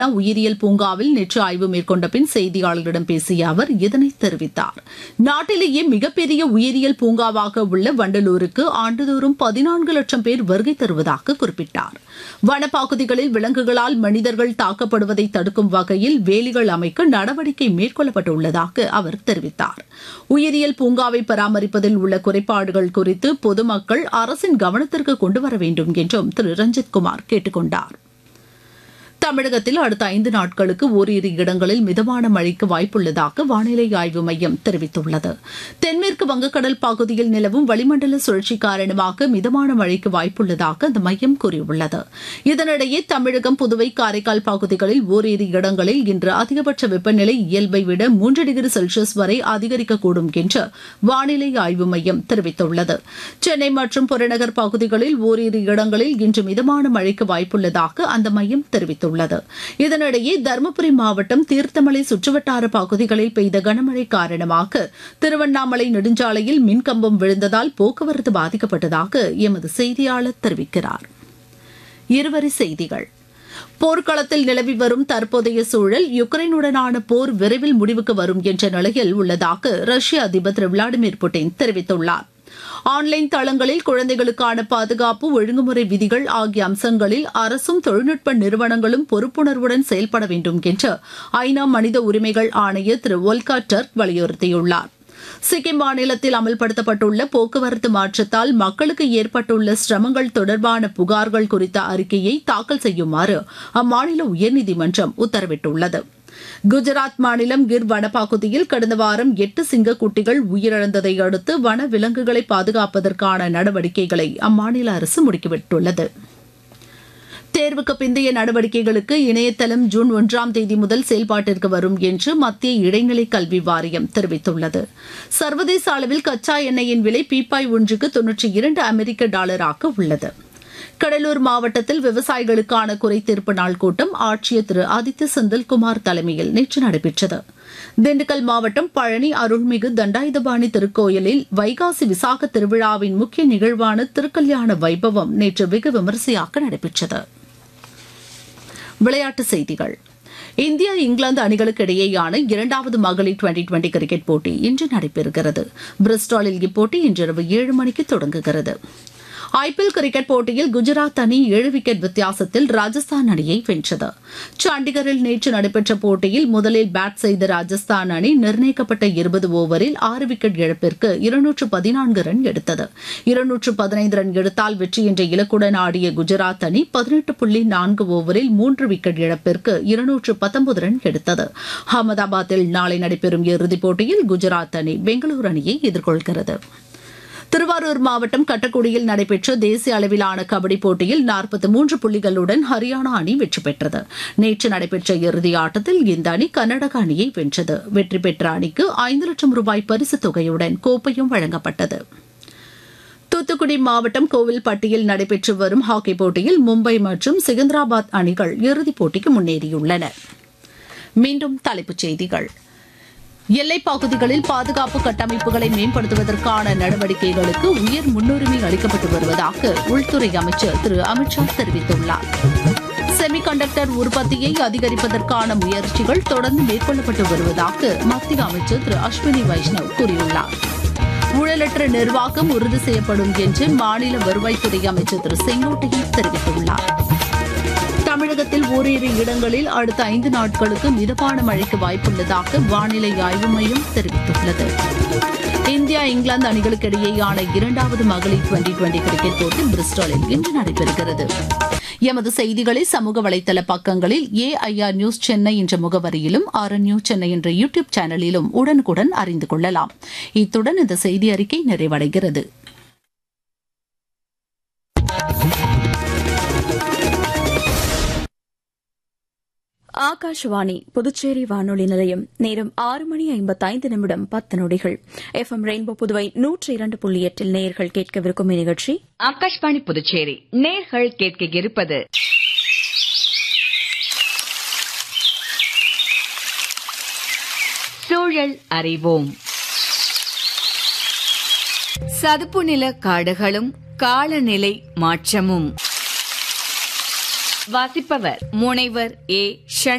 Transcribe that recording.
உயிரியல் பூங்காவில் நேற்று ஆய்வு மேற்கொண்ட பின் செய்தியாளர்களிடம் பேசிய அவர் இதனை தெரிவித்தார் நாட்டிலேயே மிகப்பெரிய உயிரியல் பூங்காவாக உள்ள வண்டலூருக்கு ஆண்டுதோறும் பதினான்கு லட்சம் பேர் வருகை தருவதாக குறிப்பிட்டார் வனப்பகுதிகளில் விலங்குகளால் மனிதர்கள் தாக்கப்படுவதை தடுக்கும் வகையில் வேலிகள் அமைக்க நடவடிக்கை மேற்கொள்ளப்பட்டுள்ளதாக அவர் தெரிவித்தார் உயிரியல் பூங்காவை பராமரிப்பதில் உள்ள குறைபாடுகள் குறித்து பொதுமக்கள் அரசின் கவனத்திற்கு கொண்டு வர வேண்டும் என்றும் திரு ரஞ்சித் குமார் கேட்டுக் கொண்டார் தமிழகத்தில் அடுத்த ஐந்து நாட்களுக்கு ஓரிரு இடங்களில் மிதமான மழைக்கு வாய்ப்புள்ளதாக வானிலை ஆய்வு மையம் தெரிவித்துள்ளது தென்மேற்கு வங்கக்கடல் பகுதியில் நிலவும் வளிமண்டல சுழற்சி காரணமாக மிதமான மழைக்கு வாய்ப்புள்ளதாக அந்த மையம் கூறியுள்ளது இதனிடையே தமிழகம் புதுவை காரைக்கால் பகுதிகளில் ஓரிரு இடங்களில் இன்று அதிகபட்ச வெப்பநிலை இயல்பை விட மூன்று டிகிரி செல்சியஸ் வரை அதிகரிக்கக்கூடும் என்று வானிலை ஆய்வு மையம் தெரிவித்துள்ளது சென்னை மற்றும் புறநகர் பகுதிகளில் ஓரிரு இடங்களில் இன்று மிதமான மழைக்கு வாய்ப்புள்ளதாக அந்த மையம் தெரிவித்துள்ளது உள்ளது இதனிடையே தருமபுரி மாவட்டம் தீர்த்தமலை சுற்றுவட்டார பகுதிகளில் பெய்த கனமழை காரணமாக திருவண்ணாமலை நெடுஞ்சாலையில் மின்கம்பம் விழுந்ததால் போக்குவரத்து பாதிக்கப்பட்டதாக எமது செய்தியாளர் தெரிவிக்கிறார் இருவரி செய்திகள் போர்க்களத்தில் நிலவி வரும் தற்போதைய சூழல் யுக்ரைனுடனான போர் விரைவில் முடிவுக்கு வரும் என்ற நிலையில் உள்ளதாக ரஷ்ய அதிபர் திரு விளாடிமிர் புட்டின் தெரிவித்துள்ளார் ஆன்லைன் தளங்களில் குழந்தைகளுக்கான பாதுகாப்பு ஒழுங்குமுறை விதிகள் ஆகிய அம்சங்களில் அரசும் தொழில்நுட்ப நிறுவனங்களும் பொறுப்புணர்வுடன் செயல்பட வேண்டும் என்று ஐநா மனித உரிமைகள் ஆணையர் திரு ஒல்கா டர்க் வலியுறுத்தியுள்ளார் சிக்கிம் மாநிலத்தில் அமல்படுத்தப்பட்டுள்ள போக்குவரத்து மாற்றத்தால் மக்களுக்கு ஏற்பட்டுள்ள சிரமங்கள் தொடர்பான புகார்கள் குறித்த அறிக்கையை தாக்கல் செய்யுமாறு அம்மாநில உயர்நீதிமன்றம் உத்தரவிட்டுள்ளது குஜராத் மாநிலம் கிர் வனப்பகுதியில் கடந்த வாரம் எட்டு சிங்கக்குட்டிகள் உயிரிழந்ததை அடுத்து வன விலங்குகளை பாதுகாப்பதற்கான நடவடிக்கைகளை அம்மாநில அரசு முடுக்கிவிட்டுள்ளது தேர்வுக்கு பிந்தைய நடவடிக்கைகளுக்கு இணையதளம் ஜூன் ஒன்றாம் தேதி முதல் செயல்பாட்டிற்கு வரும் என்று மத்திய இடைநிலை கல்வி வாரியம் தெரிவித்துள்ளது சர்வதேச அளவில் கச்சா எண்ணெயின் விலை பீப்பாய் ஒன்றுக்கு தொன்னூற்றி இரண்டு அமெரிக்க டாலராக உள்ளது கடலூர் மாவட்டத்தில் விவசாயிகளுக்கான குறைதீர்ப்பு நாள் கூட்டம் ஆட்சியர் திரு ஆதித்ய செந்தில்குமார் தலைமையில் நேற்று நடைபெற்றது திண்டுக்கல் மாவட்டம் பழனி அருள்மிகு தண்டாயுதபாணி திருக்கோயிலில் வைகாசி விசாக திருவிழாவின் முக்கிய நிகழ்வான திருக்கல்யாண வைபவம் நேற்று வெகு விமரிசையாக நடைபெற்றது விளையாட்டுச் செய்திகள் இந்தியா இங்கிலாந்து அணிகளுக்கு இடையேயான இரண்டாவது மகளிர் டுவெண்டி டுவெண்டி கிரிக்கெட் போட்டி இன்று நடைபெறுகிறது பிரிஸ்டாலில் இப்போட்டி இன்றிரவு ஏழு மணிக்கு தொடங்குகிறது ஐபிஎல் கிரிக்கெட் போட்டியில் குஜராத் அணி ஏழு விக்கெட் வித்தியாசத்தில் ராஜஸ்தான் அணியை வென்றது சண்டிகரில் நேற்று நடைபெற்ற போட்டியில் முதலில் பேட் செய்த ராஜஸ்தான் அணி நிர்ணயிக்கப்பட்ட இருபது ஓவரில் ஆறு விக்கெட் இழப்பிற்கு இருநூற்று பதினான்கு ரன் எடுத்தது இருநூற்று பதினைந்து ரன் எடுத்தால் வெற்றி என்ற இலக்குடன் ஆடிய குஜராத் அணி பதினெட்டு புள்ளி நான்கு ஓவரில் மூன்று விக்கெட் இழப்பிற்கு இருநூற்று பத்தொன்பது ரன் எடுத்தது அகமதாபாத்தில் நாளை நடைபெறும் இறுதிப் போட்டியில் குஜராத் அணி பெங்களூரு அணியை எதிர்கொள்கிறது திருவாரூர் மாவட்டம் கட்டக்குடியில் நடைபெற்ற தேசிய அளவிலான கபடி போட்டியில் நாற்பத்தி மூன்று புள்ளிகளுடன் ஹரியானா அணி வெற்றி பெற்றது நேற்று நடைபெற்ற இறுதி ஆட்டத்தில் இந்த அணி கர்நாடக அணியை வென்றது வெற்றி பெற்ற அணிக்கு ஐந்து லட்சம் ரூபாய் பரிசுத் தொகையுடன் கோப்பையும் வழங்கப்பட்டது தூத்துக்குடி மாவட்டம் கோவில்பட்டியில் நடைபெற்று வரும் ஹாக்கி போட்டியில் மும்பை மற்றும் சிகந்தராபாத் அணிகள் இறுதிப் போட்டிக்கு முன்னேறியுள்ளன மீண்டும் தலைப்புச் செய்திகள் எல்லைப் பகுதிகளில் பாதுகாப்பு கட்டமைப்புகளை மேம்படுத்துவதற்கான நடவடிக்கைகளுக்கு உயர் முன்னுரிமை அளிக்கப்பட்டு வருவதாக உள்துறை அமைச்சர் திரு அமித்ஷா தெரிவித்துள்ளார் செமிகண்டக்டர் உற்பத்தியை அதிகரிப்பதற்கான முயற்சிகள் தொடர்ந்து மேற்கொள்ளப்பட்டு வருவதாக மத்திய அமைச்சர் திரு அஸ்வினி வைஷ்ணவ் கூறியுள்ளார் ஊழலற்ற நிர்வாகம் உறுதி செய்யப்படும் என்று மாநில வருவாய்த்துறை அமைச்சர் திரு செங்கோட்டையன் தெரிவித்துள்ளார் தமிழகத்தில் ஓரிரு இடங்களில் அடுத்த ஐந்து நாட்களுக்கு மிதமான மழைக்கு வாய்ப்புள்ளதாக வானிலை ஆய்வு மையம் தெரிவித்துள்ளது இந்தியா இங்கிலாந்து அணிகளுக்கு இடையேயான இரண்டாவது மகளிர் டுவெண்டி டுவெண்டி கிரிக்கெட் போட்டி பிரிஸ்டாலில் இன்று நடைபெறுகிறது எமது செய்திகளை சமூக வலைதள பக்கங்களில் ஏஐஆர் நியூஸ் சென்னை என்ற முகவரியிலும் ஆர் நியூஸ் சென்னை என்ற யூடியூப் சேனலிலும் உடனுக்குடன் அறிந்து கொள்ளலாம் இத்துடன் இந்த செய்தி அறிக்கை நிறைவடைகிறது ஆகாஷவாணி புதுச்சேரி வானொலி நிலையம் நேரம் ஆறு மணி ஐம்பத்தைந்து நிமிடம் பத்து நொடிகள் எஃப் எம் ரெயின்போ புதுவை நூற்றி இரண்டு புள்ளி எட்டில் நேயர்கள் கேட்கவிருக்கும் இந்நிகழ்ச்சி ஆகாஷ்வாணி புதுச்சேரி நேர்கள் கேட்க இருப்பது சூழல் அறிவோம் சதுப்பு நில காடுகளும் காலநிலை மாற்றமும் வாசிப்பவர் முனைவர் ஏ